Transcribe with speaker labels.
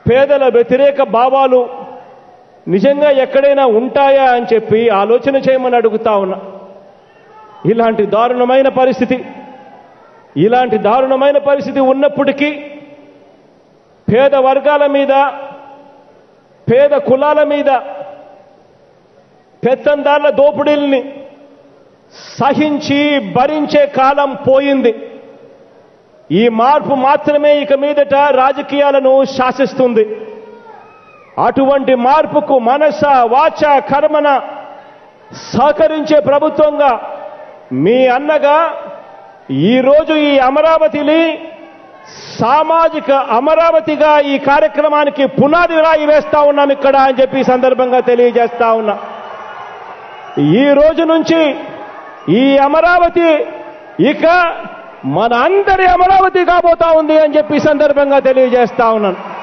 Speaker 1: పేదల వ్యతిరేక భావాలు నిజంగా ఎక్కడైనా ఉంటాయా అని చెప్పి ఆలోచన చేయమని అడుగుతా ఉన్నా ఇలాంటి దారుణమైన పరిస్థితి ఇలాంటి దారుణమైన పరిస్థితి ఉన్నప్పటికీ పేద వర్గాల మీద పేద కులాల మీద పెత్తందారుల దోపిడీల్ని సహించి భరించే కాలం పోయింది ఈ మార్పు మాత్రమే ఇక మీదట రాజకీయాలను శాసిస్తుంది అటువంటి మార్పుకు మనస వాచ కర్మన సహకరించే ప్రభుత్వంగా మీ అన్నగా ఈరోజు ఈ అమరావతిని సామాజిక అమరావతిగా ఈ కార్యక్రమానికి పునాది రాయి వేస్తా ఉన్నాం ఇక్కడ అని చెప్పి ఈ సందర్భంగా తెలియజేస్తా ఉన్నా ఈ రోజు నుంచి ఈ అమరావతి ఇక మన అందరి అమరావతి కాబోతా ఉంది అని చెప్పి ఈ సందర్భంగా తెలియజేస్తా ఉన్నాను